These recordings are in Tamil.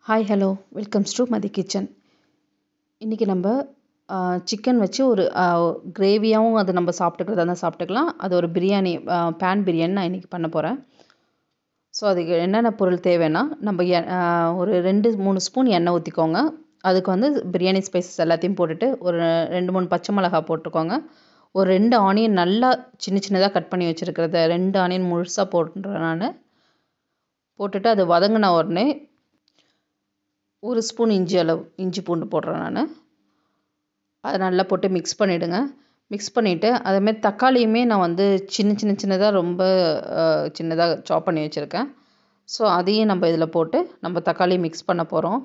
hi hello welcomes to Mathi kitchen இன்றைக்கி நம்ம சிக்கன் வச்சு ஒரு கிரேவியாகவும் அது நம்ம சாப்பிட்டுக்கிறதா இருந்தால் சாப்பிட்டுக்கலாம் அது ஒரு பிரியாணி பேன் பிரியாணி நான் இன்றைக்கி பண்ண போகிறேன் ஸோ அதுக்கு என்னென்ன பொருள் தேவைன்னா நம்ம எ ஒரு ரெண்டு மூணு ஸ்பூன் எண்ணெய் ஊற்றிக்கோங்க அதுக்கு வந்து பிரியாணி ஸ்பைசஸ் எல்லாத்தையும் போட்டுட்டு ஒரு ரெண்டு மூணு பச்சை மிளகா போட்டுக்கோங்க ஒரு ரெண்டு ஆனியன் நல்லா சின்ன சின்னதாக கட் பண்ணி வச்சுருக்கிறத ரெண்டு ஆனியன் முழுசாக போட்டுறேன் நான் போட்டுட்டு அது வதங்கின உடனே ஒரு ஸ்பூன் இஞ்சி அளவு இஞ்சி பூண்டு போடுறேன் நான் அதை நல்லா போட்டு மிக்ஸ் பண்ணிவிடுங்க மிக்ஸ் பண்ணிவிட்டு அதேமாதிரி தக்காளியுமே நான் வந்து சின்ன சின்ன சின்னதாக ரொம்ப சின்னதாக சாப் பண்ணி வச்சுருக்கேன் ஸோ அதையும் நம்ம இதில் போட்டு நம்ம தக்காளி மிக்ஸ் பண்ண போகிறோம்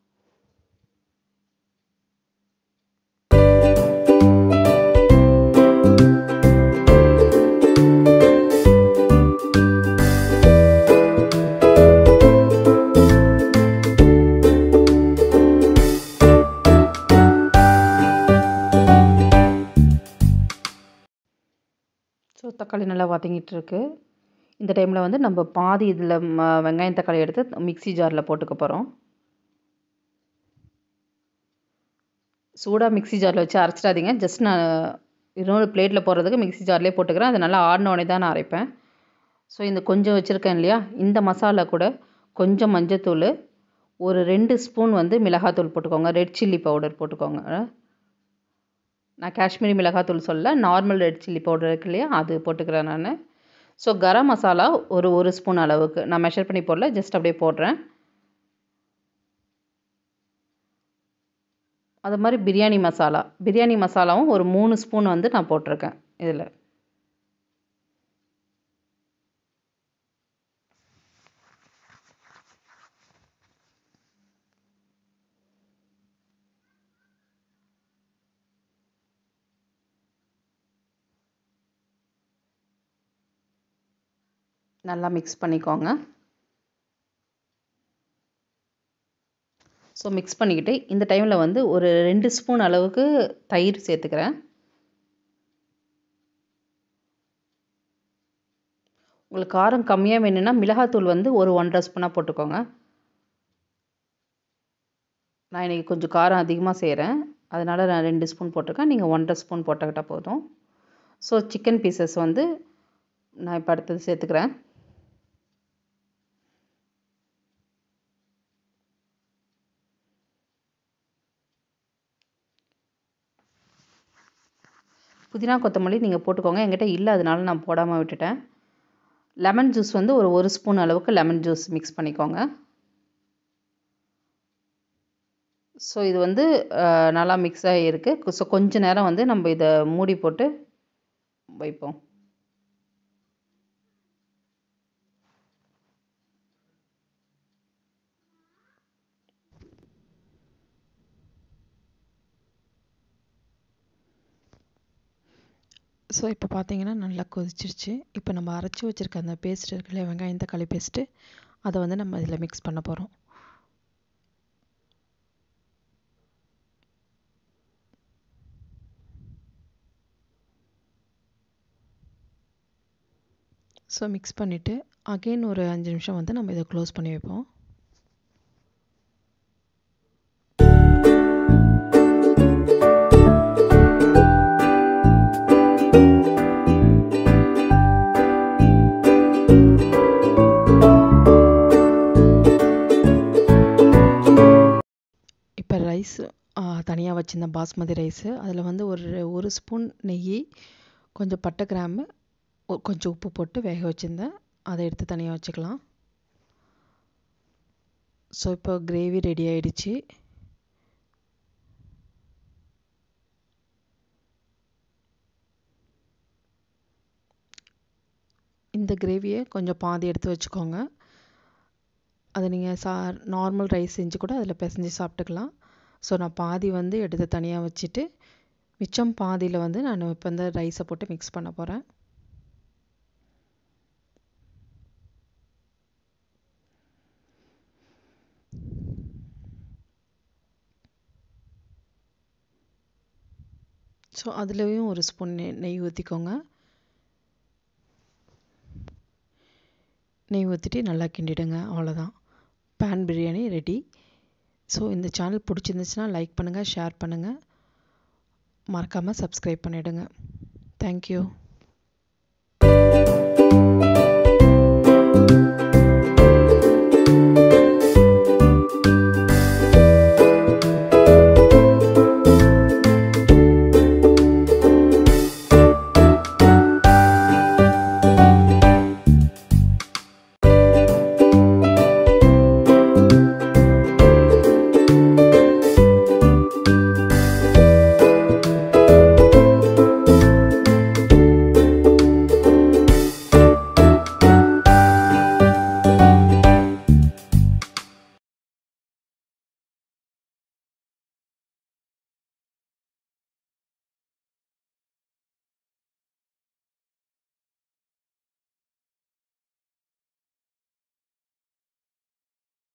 ஸோ தக்காளி நல்லா வதங்கிட்டு இருக்கு இந்த டைமில் வந்து நம்ம பாதி இதில் வெங்காயம் தக்காளி எடுத்து மிக்சி ஜாரில் போட்டுக்க போகிறோம் சூடாக மிக்சி ஜாரில் வச்சு அரைச்சிடாதீங்க ஜஸ்ட் நான் இன்னொரு பிளேட்டில் போடுறதுக்கு மிக்சி ஜார்லேயே போட்டுக்கிறேன் அது நல்லா ஆடினோடனே தான் நான் அரைப்பேன் ஸோ இந்த கொஞ்சம் வச்சுருக்கேன் இல்லையா இந்த மசாலா கூட கொஞ்சம் மஞ்சத்தூள் ஒரு ரெண்டு ஸ்பூன் வந்து மிளகாத்தூள் போட்டுக்கோங்க ரெட் சில்லி பவுடர் போட்டுக்கோங்க நான் காஷ்மீரி மிளகாத்தூள் சொல்ல நார்மல் ரெட் சில்லி பவுடர் இருக்கு இல்லையா அது போட்டுக்கிறேன் நான் ஸோ கரம் மசாலா ஒரு ஒரு ஸ்பூன் அளவுக்கு நான் மெஷர் பண்ணி போடல ஜஸ்ட் அப்படியே போடுறேன் அது மாதிரி பிரியாணி மசாலா பிரியாணி மசாலாவும் ஒரு மூணு ஸ்பூன் வந்து நான் போட்டிருக்கேன் இதில் நல்லா மிக்ஸ் பண்ணிக்கோங்க ஸோ மிக்ஸ் பண்ணிக்கிட்டு இந்த டைமில் வந்து ஒரு ரெண்டு ஸ்பூன் அளவுக்கு தயிர் சேர்த்துக்கிறேன் உங்களுக்கு காரம் கம்மியாக வேணும்னா மிளகாத்தூள் வந்து ஒரு ஒன்றரை ஸ்பூனாக போட்டுக்கோங்க நான் இன்றைக்கி கொஞ்சம் காரம் அதிகமாக செய்கிறேன் அதனால் நான் ரெண்டு ஸ்பூன் போட்டிருக்கேன் நீங்கள் ஒன்றரை ஸ்பூன் போட்டுக்கிட்டால் போதும் ஸோ சிக்கன் பீசஸ் வந்து நான் இப்போ அடுத்தது சேர்த்துக்கிறேன் புதினா கொத்தமல்லி நீங்கள் போட்டுக்கோங்க என்கிட்ட இல்லை அதனால நான் போடாமல் விட்டுட்டேன் லெமன் ஜூஸ் வந்து ஒரு ஒரு ஸ்பூன் அளவுக்கு லெமன் ஜூஸ் மிக்ஸ் பண்ணிக்கோங்க ஸோ இது வந்து நல்லா மிக்ஸ் ஆகியிருக்கு ஸோ கொஞ்ச நேரம் வந்து நம்ம இதை மூடி போட்டு வைப்போம் ஸோ இப்போ பார்த்தீங்கன்னா நல்லா கொதிச்சிருச்சு இப்போ நம்ம அரைச்சி வச்சுருக்க அந்த பேஸ்ட் இருக்கு இல்லையா வெங்காயம் தக்காளி பேஸ்ட்டு அதை வந்து நம்ம இதில் மிக்ஸ் பண்ண போகிறோம் ஸோ மிக்ஸ் பண்ணிவிட்டு அகெயின் ஒரு அஞ்சு நிமிஷம் வந்து நம்ம இதை க்ளோஸ் பண்ணி வைப்போம் இப்போ ரைஸ் தனியாக வச்சுருந்தேன் பாஸ்மதி ரைஸு அதில் வந்து ஒரு ஒரு ஸ்பூன் நெய் கொஞ்சம் பட்டை கிராம்பு கொஞ்சம் உப்பு போட்டு வேக வச்சுருந்தேன் அதை எடுத்து தனியாக வச்சுக்கலாம் ஸோ இப்போ கிரேவி ரெடி ஆயிடுச்சு இந்த கிரேவியை கொஞ்சம் பாதி எடுத்து வச்சுக்கோங்க அதை நீங்கள் சா நார்மல் ரைஸ் செஞ்சு கூட அதில் பிசைஞ்சு சாப்பிட்டுக்கலாம் ஸோ நான் பாதி வந்து எடுத்து தனியாக வச்சுட்டு மிச்சம் பாதியில் வந்து நான் இப்போ இந்த ரைஸை போட்டு மிக்ஸ் பண்ண போகிறேன் ஸோ அதுலேயும் ஒரு ஸ்பூன் நெய் நெய் ஊற்றிக்கோங்க நெய் ஊற்றிட்டு நல்லா கிண்டிடுங்க அவ்வளோதான் பேன் பிரியாணி ரெடி ஸோ இந்த சேனல் பிடிச்சிருந்துச்சுன்னா லைக் பண்ணுங்கள் ஷேர் பண்ணுங்கள் மறக்காமல் சப்ஸ்கிரைப் பண்ணிவிடுங்க தேங்க்யூ